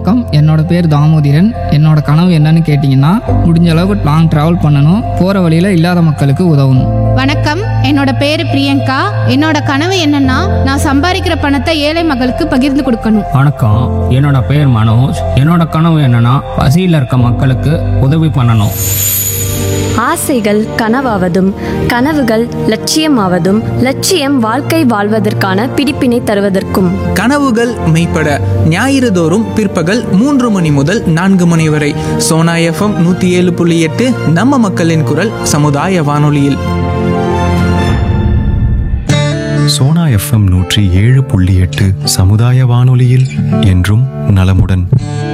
வணக்கம் என்னோட பேர் தாமோதிரன் என்னோட கனவு என்னன்னு கேட்டிங்கன்னா முடிஞ்ச அளவுக்கு லாங் ட்ராவல் பண்ணணும் போகிற வழியில் இல்லாத மக்களுக்கு உதவணும் வணக்கம் என்னோட பேரு பிரியங்கா என்னோட கனவு என்னன்னா நான் சம்பாதிக்கிற பணத்தை ஏழை மக்களுக்கு பகிர்ந்து கொடுக்கணும் வணக்கம் என்னோட பேர் மனோஜ் என்னோட கனவு என்னன்னா பசியில் இருக்க மக்களுக்கு உதவி பண்ணணும் ஆசைகள் கனவாவதும் கனவுகள் லட்சியமாவதும் லட்சியம் வாழ்க்கை வாழ்வதற்கான பிடிப்பினை தருவதற்கும் கனவுகள் மெய்ப்பட ஞாயிறு தோறும் பிற்பகல் மூன்று மணி முதல் நான்கு மணி வரை சோனா எஃப்எம் நூத்தி ஏழு புள்ளி எட்டு நம்ம மக்களின் குரல் சமுதாய வானொலியில் சோனா எஃப்எம் நூற்றி ஏழு புள்ளி எட்டு சமுதாய வானொலியில் என்றும் நலமுடன்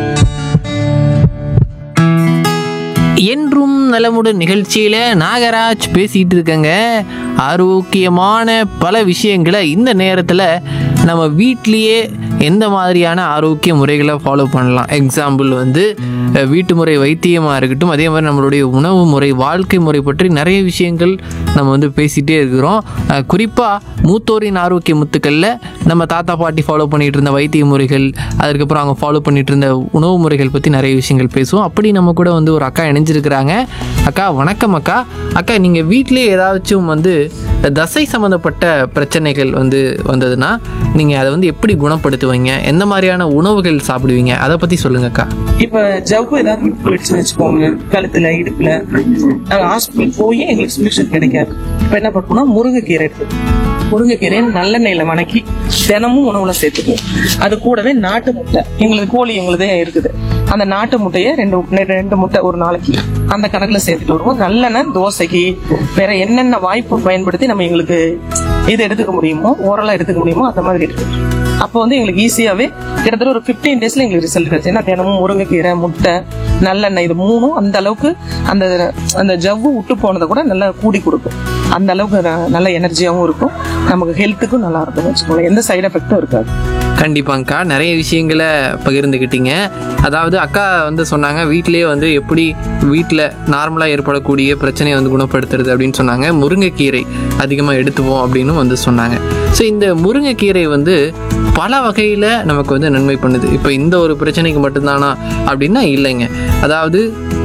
என்றும் நலமுடன் நிகழ்ச்சியில் நாகராஜ் பேசிகிட்டு இருக்கேங்க ஆரோக்கியமான பல விஷயங்களை இந்த நேரத்தில் நம்ம வீட்லேயே எந்த மாதிரியான ஆரோக்கிய முறைகளை ஃபாலோ பண்ணலாம் எக்ஸாம்பிள் வந்து அஹ், வீட்டு முறை வைத்தியமாக இருக்கட்டும் அதே மாதிரி நம்மளுடைய உணவு முறை வாழ்க்கை முறை பற்றி நிறைய விஷயங்கள் நம்ம வந்து பேசிகிட்டே இருக்கிறோம் குறிப்பாக மூத்தோரின் ஆரோக்கிய முத்துக்களில் நம்ம தாத்தா பாட்டி ஃபாலோ பண்ணிட்டு இருந்த வைத்திய முறைகள் அதுக்கப்புறம் அவங்க ஃபாலோ பண்ணிட்டு இருந்த உணவு முறைகள் பற்றி நிறைய விஷயங்கள் பேசுவோம் அப்படி நம்ம கூட வந்து ஒரு அக்கா இணைஞ்சிருக்கிறாங்க அக்கா வணக்கம் அக்கா அக்கா நீங்கள் வீட்டிலேயே ஏதாச்சும் வந்து தசை சம்மந்தப்பட்ட பிரச்சனைகள் வந்து வந்ததுன்னா நீங்கள் அதை வந்து எப்படி குணப்படுத்துவீங்க எந்த மாதிரியான உணவுகள் சாப்பிடுவீங்க அதை பற்றி சொல்லுங்க அக்கா இப்ப ஜவ்வு ஏதாவது விட்டு போயிடுச்சுன்னு வச்சுக்கோங்க கழுத்துல இடுப்புல நாங்க ஹாஸ்பிட்டல் போய் எங்களுக்கு சொல்யூஷன் கிடைக்காது இப்ப என்ன பண்ணுவோம்னா முருங்கைக்கீரை இருக்கு முருங்கைக்கீரையை நல்லெண்ணெயில வணக்கி தினமும் உணவுல சேர்த்துக்குவோம் அது கூடவே நாட்டு முட்டை எங்களுக்கு கோழி எங்களுதே இருக்குது அந்த நாட்டு முட்டையை ரெண்டு ரெண்டு முட்டை ஒரு நாளைக்கு அந்த கணக்குல சேர்த்துட்டு வருவோம் நல்லெண்ணெய் தோசைக்கு வேற என்னென்ன வாய்ப்பு பயன்படுத்தி நம்ம எங்களுக்கு இது எடுத்துக்க முடியுமோ ஓரலா எடுத்துக்க முடியுமோ அந்த மாதிரி எடுத்துக்கணும் அப்போ வந்து எங்களுக்கு ஈஸியாவே கிட்டத்தட்ட ஒரு 15 டேஸ்ல எங்களுக்கு ரிசல்ட் கிடைச்சு ஏன்னா தினமும் முருங்கைக்கீரை முட்டை நல்லெண்ணெய் இது மூணும் அந்த அளவுக்கு அந்த அந்த ஜவ்வு விட்டு போனதை கூட நல்லா கூடி கொடுக்கும் அந்த அளவுக்கு ந- நல்ல எனர்ஜியாவும் இருக்கும் நமக்கு ஹெல்த்துக்கும் நல்லா இருக்கும் வச்சுக்கோங்களேன் எந்த சைடு எஃபெக்டும் இருக்காது கண்டிப்பாங்கக்கா நிறைய விஷயங்களை பகிர்ந்துக்கிட்டீங்க அதாவது அக்கா வந்து சொன்னாங்க வீட்டிலேயே வந்து எப்படி வீட்டில் நார்மலாக ஏற்படக்கூடிய பிரச்சனையை வந்து குணப்படுத்துறது அப்படின்னு சொன்னாங்க முருங்கைக்கீரை அதிகமாக எடுத்துவோம் அப்படின்னு வந்து சொன்னாங்க ஸோ இந்த முருங்கைக்கீரை வந்து பல வகையில் நமக்கு வந்து நன்மை பண்ணுது இப்போ இந்த ஒரு பிரச்சனைக்கு மட்டும்தானா அப்படின்னா இல்லைங்க அதாவது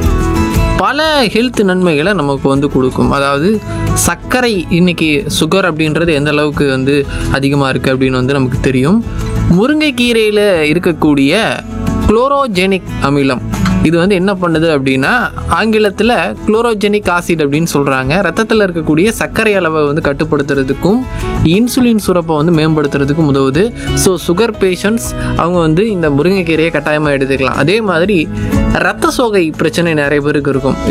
பல ஹெல்த் நன்மைகளை நமக்கு வந்து கொடுக்கும் அதாவது சர்க்கரை இன்னைக்கு சுகர் அப்படின்றது எந்த அளவுக்கு வந்து அதிகமாக இருக்குது அப்படின்னு வந்து நமக்கு தெரியும் முருங்கைக்கீரையில் இருக்கக்கூடிய குளோரோஜெனிக் அமிலம் இது வந்து என்ன பண்ணுது அப்படின்னா ஆங்கிலத்தில் குளோரோஜெனிக் ஆசிட் அப்படின்னு சொல்கிறாங்க ரத்தத்தில் இருக்கக்கூடிய சர்க்கரை அளவை வந்து கட்டுப்படுத்துறதுக்கும் இன்சுலின் சுரப்பை வந்து மேம்படுத்துறதுக்கும் உதவுது ஸோ சுகர் பேஷண்ட்ஸ் அவங்க வந்து இந்த முருங்கைக்கீரையை கட்டாயமாக எடுத்துக்கலாம் அதே மாதிரி ரத்த சோகை பிரச்சனை நிறைய பேருக்கு இருக்கும்